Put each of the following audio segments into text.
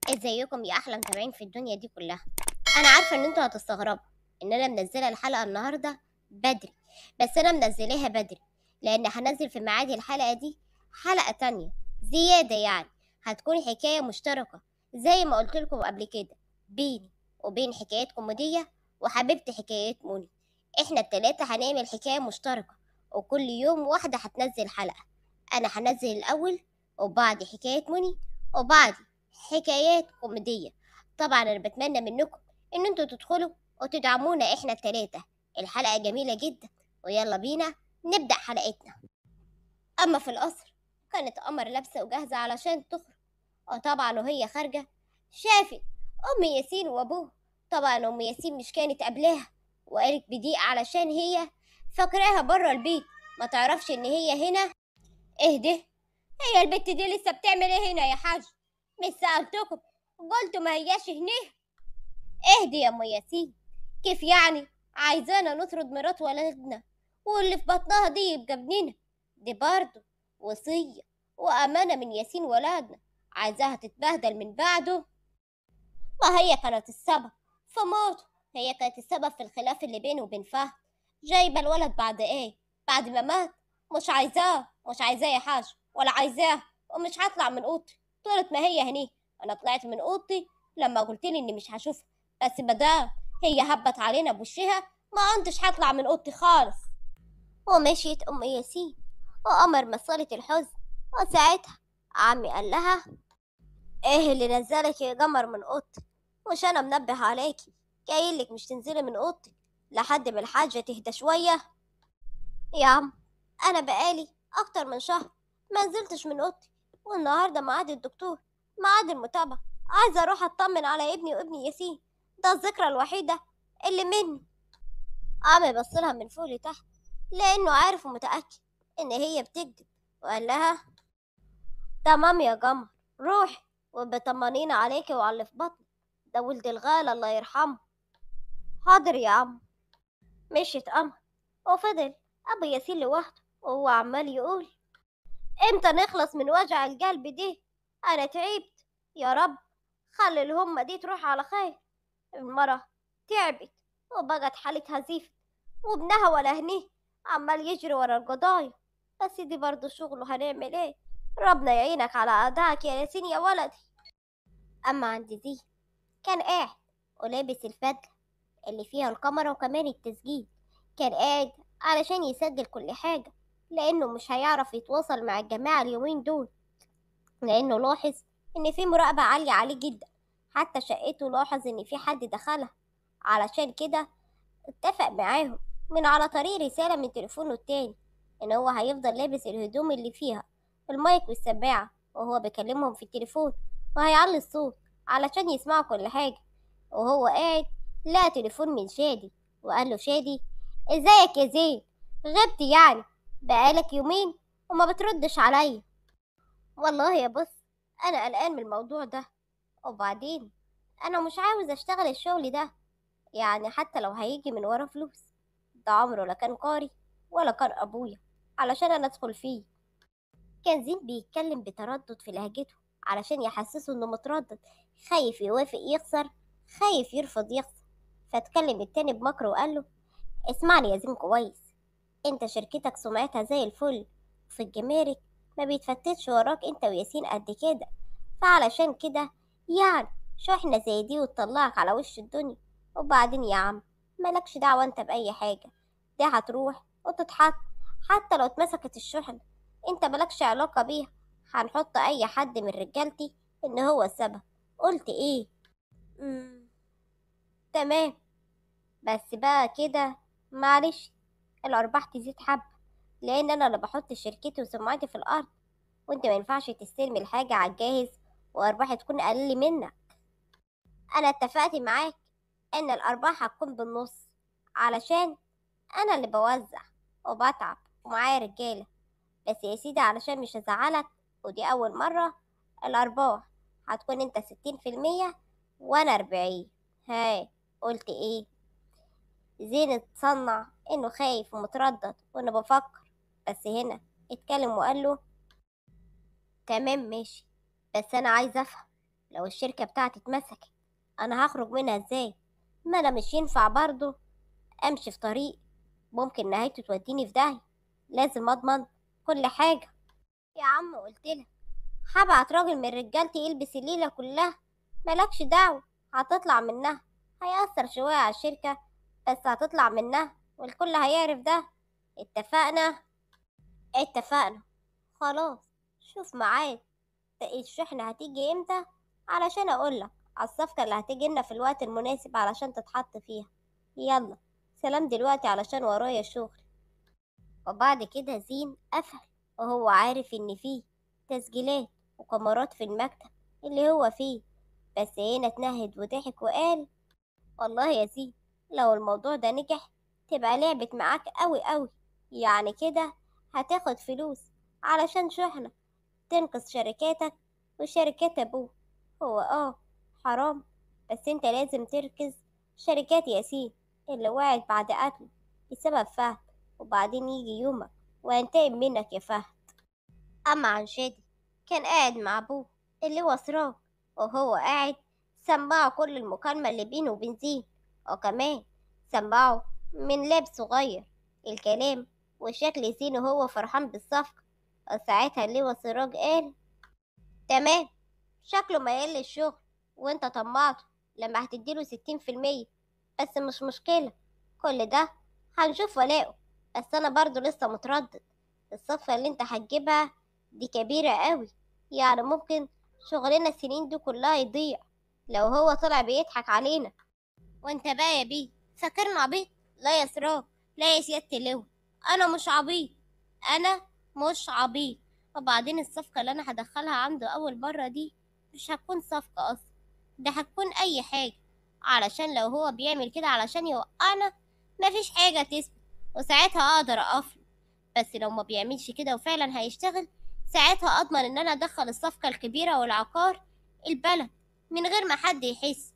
ازيكم يا احلى متابعين في الدنيا دي كلها انا عارفه ان انتوا هتستغربوا ان انا منزله الحلقه النهارده بدري بس انا منزلاها بدري لان هنزل في ميعاد الحلقه دي حلقه تانية زياده يعني هتكون حكايه مشتركه زي ما قلت لكم قبل كده بيني وبين حكايات كوميديه وحبيبتي حكايات موني احنا التلاتة هنعمل حكايه مشتركه وكل يوم واحده هتنزل حلقه انا هنزل الاول وبعد حكايه موني وبعد حكايات كوميدية طبعا أنا بتمنى منكم إن انتوا تدخلوا وتدعمونا إحنا التلاتة الحلقة جميلة جدا ويلا بينا نبدأ حلقتنا أما في القصر كانت قمر لابسة وجاهزة علشان تخرج وطبعا وهي خارجة شافت أم ياسين وأبوه طبعا أم ياسين مش كانت قبلها وقالت بضيق علشان هي فاكراها بره البيت ما تعرفش إن هي هنا اهدي هي البت دي لسه بتعمل ايه هنا يا حاج مش سألتكم قلتوا ما هياش هنا اهدي يا ام ياسين كيف يعني عايزانا نطرد مرات ولدنا واللي في بطنها دي يبقى ابننا دي برضه وصية وأمانة من ياسين ولادنا عايزاها تتبهدل من بعده ما هي كانت السبب في موته هي كانت السبب في الخلاف اللي بينه وبين فهد جايبة الولد بعد ايه بعد ما مات مش عايزاه مش عايزاه يا حاج ولا عايزاه ومش هطلع من اوضتي طولت ما هي هني انا طلعت من اوضتي لما قلت لي اني مش هشوفها بس مادام هي هبت علينا بوشها ما كنتش هطلع من اوضتي خالص ومشيت ام ياسين وقمر مصلت الحزن وساعتها عمي قال لها ايه اللي نزلك يا قمر من اوضتك مش انا منبه عليكي جايلك مش تنزلي من اوضتك لحد ما الحاجه تهدى شويه يا عم انا بقالي اكتر من شهر ما نزلتش من اوضتي والنهارده ميعاد الدكتور ميعاد المتابعه عايزه اروح اطمن على ابني وابني ياسين ده الذكرى الوحيده اللي مني عمي بصلها من فوق لتحت لانه عارف ومتاكد ان هي بتكذب وقال لها تمام يا قمر روحي وبطمنينا عليكي وعلى اللي في بطنك ده ولد الغالي الله يرحمه حاضر يا عم مشيت قمر وفضل ابو ياسين لوحده وهو عمال يقول امتى نخلص من وجع القلب دي انا تعبت يا رب خلي الهمة دي تروح على خير المرة تعبت وبقت حالتها زفت وابنها ولا هنيه عمال يجري ورا القضايا بس دي برضه شغله هنعمل ايه ربنا يعينك على أعدائك يا ياسين يا ولدي أما عند دي كان قاعد ولابس الفدلة اللي فيها الكاميرا وكمان التسجيل كان قاعد علشان يسجل كل حاجة لأنه مش هيعرف يتواصل مع الجماعة اليومين دول لأنه لاحظ إن في مراقبة عالية عليه جدا حتى شقته لاحظ إن في حد دخلها علشان كده اتفق معاهم من على طريق رسالة من تليفونه التاني إن هو هيفضل لابس الهدوم اللي فيها المايك والسماعة وهو بيكلمهم في التليفون وهيعلي الصوت علشان يسمعوا كل حاجة وهو قاعد لقى تليفون من شادي وقال له شادي ازيك يا زين غبت يعني بقالك يومين وما بتردش عليا والله يا بص انا قلقان من الموضوع ده وبعدين انا مش عاوز اشتغل الشغل ده يعني حتى لو هيجي من ورا فلوس ده عمره لا كان قاري ولا كان ابويا علشان انا ادخل فيه كان زين بيتكلم بتردد في لهجته علشان يحسسه انه متردد خايف يوافق يخسر خايف يرفض يخسر فاتكلم التاني بمكر وقال له اسمعني يا زين كويس انت شركتك سمعتها زي الفل في الجمارك ما بيتفتتش وراك انت وياسين قد كده فعلشان كده يعني شحنة زي دي وتطلعك على وش الدنيا وبعدين يا عم مالكش دعوة انت بأي حاجة دي هتروح وتتحط حتى لو اتمسكت الشحنة انت مالكش علاقة بيها هنحط اي حد من رجالتي ان هو السبب قلت ايه مم. تمام بس بقى كده معلش الارباح تزيد حبة لان انا اللي بحط شركتي وسمعتي في الارض وانت ما ينفعش تستلم الحاجة على الجاهز وارباحي تكون اقل منك انا اتفقت معاك ان الارباح هتكون بالنص علشان انا اللي بوزع وبتعب ومعايا رجالة بس يا سيدي علشان مش هزعلك ودي اول مرة الارباح هتكون انت ستين في المية وانا اربعين هاي قلت ايه زين اتصنع انه خايف ومتردد وانا بفكر بس هنا اتكلم وقال له تمام ماشي بس انا عايز افهم لو الشركة بتاعتي اتمسكت انا هخرج منها ازاي ما انا مش ينفع برضه امشي في طريق ممكن نهايته توديني في داهية لازم اضمن كل حاجة يا عم قلتلك هبعت راجل من رجالتي يلبس الليلة كلها ملكش دعوة هتطلع منها هيأثر شوية على الشركة بس هتطلع منها والكل هيعرف ده اتفقنا اتفقنا خلاص شوف معاك الشحنة هتيجي امتى علشان اقولك على الصفقة اللي هتيجي لنا في الوقت المناسب علشان تتحط فيها يلا سلام دلوقتي علشان ورايا شغل وبعد كده زين قفل وهو عارف ان فيه تسجيلات وكاميرات في المكتب اللي هو فيه بس هنا اتنهد وضحك وقال والله يا زين لو الموضوع ده نجح تبقى لعبت معاك قوي قوي يعني كده هتاخد فلوس علشان شحنة تنقذ شركاتك وشركات ابوه هو اه حرام بس انت لازم تركز شركات ياسين اللي وقعت بعد قتله بسبب فهد وبعدين يجي يومك وينتقم منك يا فهد أما عن شادي كان قاعد مع أبوه اللي هو سراج وهو قاعد سمعه كل المكالمة اللي بينه وبين زين وكمان سمعه من لاب صغير الكلام وشكل زين وهو فرحان بالصفقة وساعتها اللي هو سراج قال تمام شكله ميال للشغل وانت طمعته لما هتديله ستين في المية بس مش مشكلة كل ده هنشوف ولاؤه بس انا برضو لسه متردد الصفقة اللي انت هتجيبها دي كبيرة قوي يعني ممكن شغلنا السنين دي كلها يضيع لو هو طلع بيضحك علينا وانت بقى يا بيه فاكرنا عبيط لا يا سراج لا يا سيادة اللواء انا مش عبيط انا مش عبيط وبعدين الصفقة اللي انا هدخلها عنده اول مرة دي مش هتكون صفقة اصلا ده هتكون اي حاجة علشان لو هو بيعمل كده علشان يوقعنا مفيش حاجة تثبت وساعتها اقدر اقفله بس لو ما بيعملش كده وفعلا هيشتغل ساعتها اضمن ان انا ادخل الصفقة الكبيرة والعقار البلد من غير ما حد يحس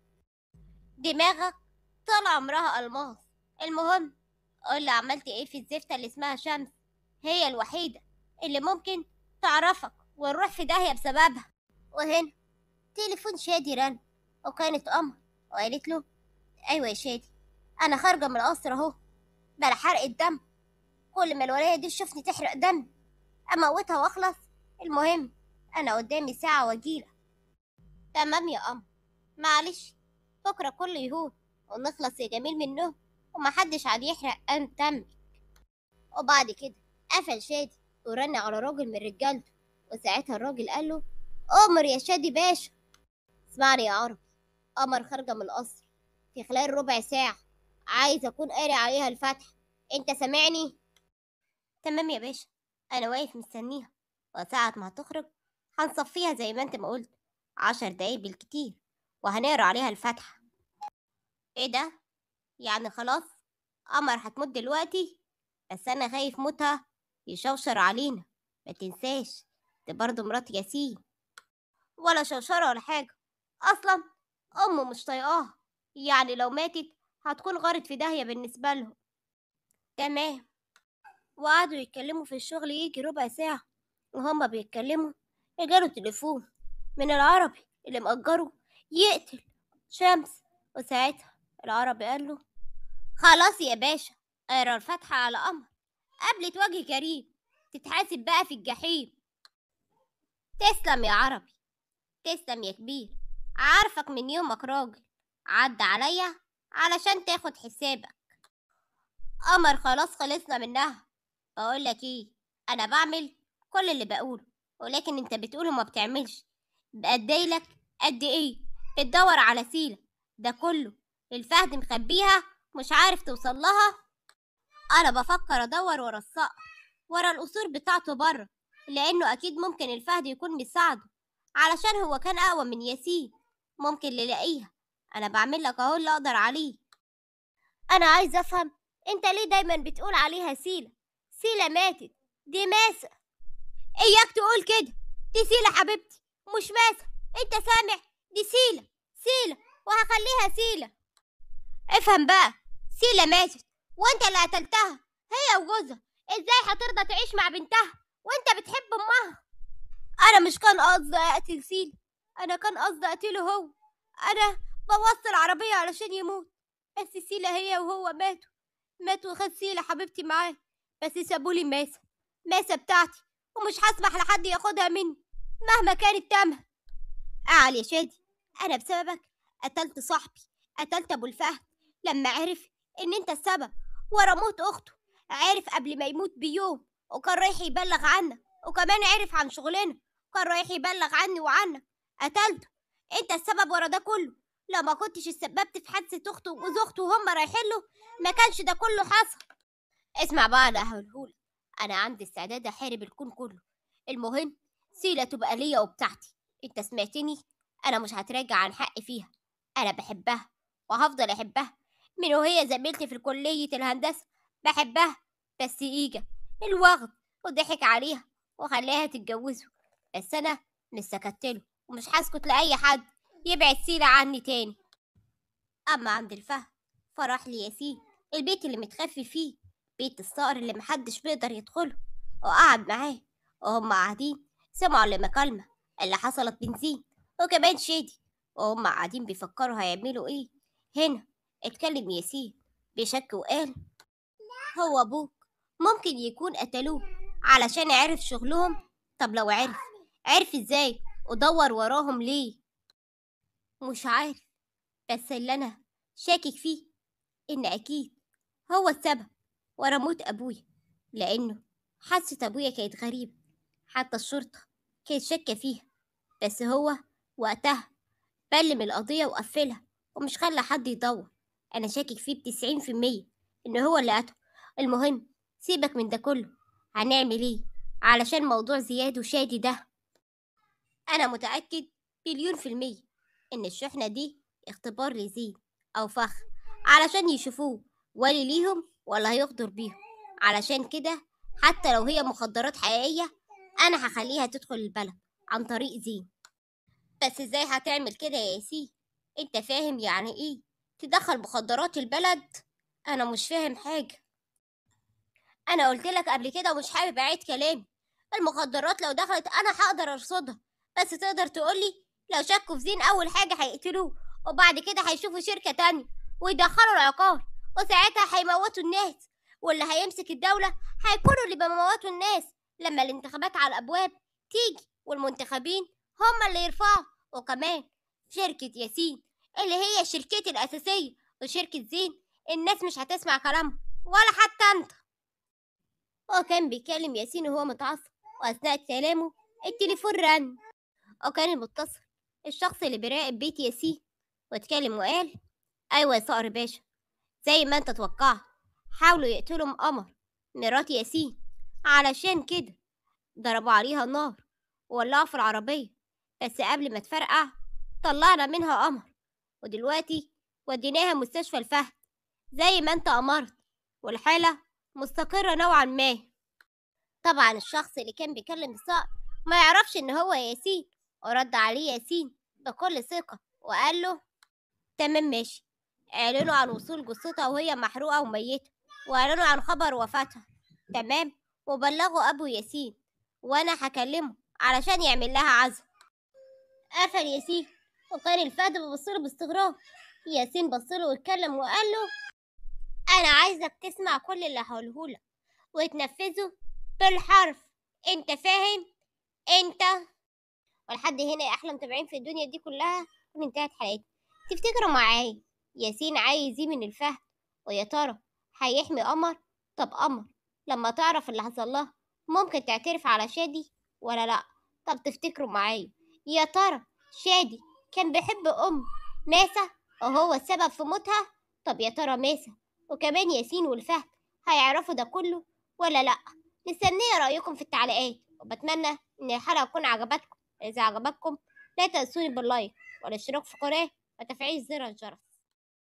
دماغك طال عمرها الماس المهم قولي عملت ايه في الزفتة اللي اسمها شمس هي الوحيدة اللي ممكن تعرفك ونروح في داهية بسببها وهنا تليفون شادي رن وكانت قمر وقالت له ايوه يا شادي انا خارجة من القصر اهو بلا حرق الدم كل ما الولاية دي تشوفني تحرق دم اموتها واخلص المهم انا قدامي ساعة واجيلك تمام يا قمر معلش بكرة كله يهون ونخلص يا جميل منه ومحدش عاد يحرق أن دمك وبعد كده قفل شادي ورن على راجل من رجالته وساعتها الراجل قال له أمر يا شادي باشا اسمعني يا عربي قمر خارجة من القصر في خلال ربع ساعة عايز أكون قاري عليها الفتحة أنت سامعني؟ تمام يا باشا أنا واقف مستنيها وساعة ما هتخرج هنصفيها زي ما أنت ما قلت عشر دقايق بالكتير وهنقرا عليها الفاتحة ايه ده؟ يعني خلاص قمر هتموت دلوقتي بس انا خايف موتها يشوشر علينا ما تنساش دي برضه مرات ياسين ولا شوشرة ولا حاجة اصلا امه مش طايقاها يعني لو ماتت هتكون غارت في داهية بالنسبة لهم تمام وقعدوا يتكلموا في الشغل يجي ربع ساعة وهما بيتكلموا جاله تليفون من العربي اللي مأجره يقتل شمس وساعتها العربي قال له خلاص يا باشا اقرا الفاتحة على قمر قبل وجه كريم تتحاسب بقى في الجحيم تسلم يا عربي تسلم يا كبير عارفك من يومك راجل عدى عليا علشان تاخد حسابك قمر خلاص خلصنا منها بقولك ايه انا بعمل كل اللي بقوله ولكن انت بتقول وما بتعملش بأديلك قد ايه بتدور على سيلة ده كله الفهد مخبيها مش عارف توصل لها انا بفكر ادور ورا الصقر ورا القصور بتاعته بره لانه اكيد ممكن الفهد يكون مساعده علشان هو كان اقوى من ياسين ممكن نلاقيها انا بعمل لك اهو اللي اقدر عليه انا عايز افهم انت ليه دايما بتقول عليها سيلة سيلة ماتت دي ماسة اياك تقول كده دي سيلة حبيبتي مش ماسة انت سامع دي سيلة سيلة وهخليها سيلة افهم بقى سيلة ماتت وانت اللي قتلتها هي وجوزها ازاي هترضى تعيش مع بنتها وانت بتحب امها انا مش كان قصدي اقتل سيلة انا كان قصدي اقتله هو انا بوظت العربيه علشان يموت بس سيلا هي وهو ماتوا مات وخد سيلا حبيبتي معاه بس سابولي ماسة ماسة بتاعتي ومش هسمح لحد ياخدها مني مهما كانت تمها اعل يا شادي انا بسببك قتلت صاحبي قتلت ابو الفهد لما عرف ان انت السبب ورا موت اخته عرف قبل ما يموت بيوم وكان رايح يبلغ عنك وكمان عرف عن شغلنا كان رايح يبلغ عني وعنك قتلته انت السبب ورا ده كله لو ما كنتش اتسببت في حادثة اخته وجوز اخته وهم رايحين له ما كانش ده كله حصل اسمع بقى انا هقولهولك انا عندي استعداد احارب الكون كله المهم سيلة تبقى ليا وبتاعتي انت سمعتني انا مش هتراجع عن حقي فيها انا بحبها وهفضل احبها من وهي زميلتي في كلية الهندسة بحبها بس إيجا الوغد وضحك عليها وخلاها تتجوزه بس أنا مش سكتله ومش هسكت لأي حد يبعد سيرة عني تاني أما عند الفهد فراح لي ياسين البيت اللي متخفي فيه بيت الصقر اللي محدش بيقدر يدخله وقعد معاه وهم قاعدين سمعوا المكالمة اللي حصلت بين زين وكمان شادي وهم قاعدين بيفكروا هيعملوا ايه هنا اتكلم ياسين بشك وقال هو ابوك ممكن يكون قتلوه علشان عرف شغلهم طب لو عرف عرف ازاي ودور وراهم ليه مش عارف بس اللي انا شاكك فيه ان اكيد هو السبب ورا موت ابويا لانه حادثة ابويا كانت غريبة حتى الشرطة كانت شاكة فيها بس هو وقتها بلم القضية وقفلها ومش خلى حد يدور أنا شاكك فيه بتسعين في المية إن هو اللي قتله المهم سيبك من ده كله هنعمل إيه علشان موضوع زياد وشادي ده أنا متأكد مليون في المية إن الشحنة دي اختبار لزين أو فخ علشان يشوفوه ولي ليهم ولا هيغدر بيهم علشان كده حتى لو هي مخدرات حقيقية أنا هخليها تدخل البلد عن طريق زين بس ازاي هتعمل كده يا ياسين انت فاهم يعني ايه تدخل مخدرات البلد انا مش فاهم حاجة انا قلت لك قبل كده ومش حابب اعيد كلامي المخدرات لو دخلت انا هقدر ارصدها بس تقدر تقولي لو شكوا في زين اول حاجة هيقتلوه وبعد كده هيشوفوا شركة تانية ويدخلوا العقار وساعتها هيموتوا الناس واللي هيمسك الدولة هيكونوا اللي بيموتوا الناس لما الانتخابات على الابواب تيجي والمنتخبين هم اللي يرفعوا وكمان شركة ياسين اللي هي شركتي الأساسية وشركة زين الناس مش هتسمع كلامهم ولا حتى أنت هو كان بيكلم ياسين وهو متعصب وأثناء كلامه التليفون رن وكان المتصل الشخص اللي بيراقب بيت ياسين واتكلم وقال أيوة يا صقر باشا زي ما انت توقعت حاولوا يقتلوا قمر مرات ياسين علشان كده ضربوا عليها نار وولعوا في العربية بس قبل ما تفرقع طلعنا منها قمر ودلوقتي وديناها مستشفى الفهد زي ما انت أمرت والحالة مستقرة نوعا ما طبعا الشخص اللي كان بيكلم الصقر ما يعرفش ان هو ياسين ورد عليه ياسين بكل ثقة وقال له تمام ماشي اعلنوا عن وصول جثتها وهي محروقة وميتة واعلنوا عن خبر وفاتها تمام وبلغوا أبو ياسين وأنا هكلمه علشان يعمل لها عزم قفل ياسين وكان الفهد بيبصله باستغراب ياسين بصله واتكلم وقال له أنا عايزك تسمع كل اللي هقولهولك وتنفذه بالحرف أنت فاهم؟ أنت ولحد هنا يا أحلى متابعين في الدنيا دي كلها تكون انتهت حلقتنا تفتكروا معايا ياسين عايز ايه من الفهد ويا ترى هيحمي قمر طب قمر لما تعرف اللي حصل لها ممكن تعترف على شادي ولا لا طب تفتكروا معايا يا ترى شادي كان بيحب ام ماسة وهو السبب في موتها طب يا ترى ماسة وكمان ياسين والفهد هيعرفوا ده كله ولا لا مستنية رأيكم في التعليقات وبتمنى ان الحلقة تكون عجبتكم إذا عجبتكم لا تنسوني باللايك والاشتراك في القناة وتفعيل زر الجرس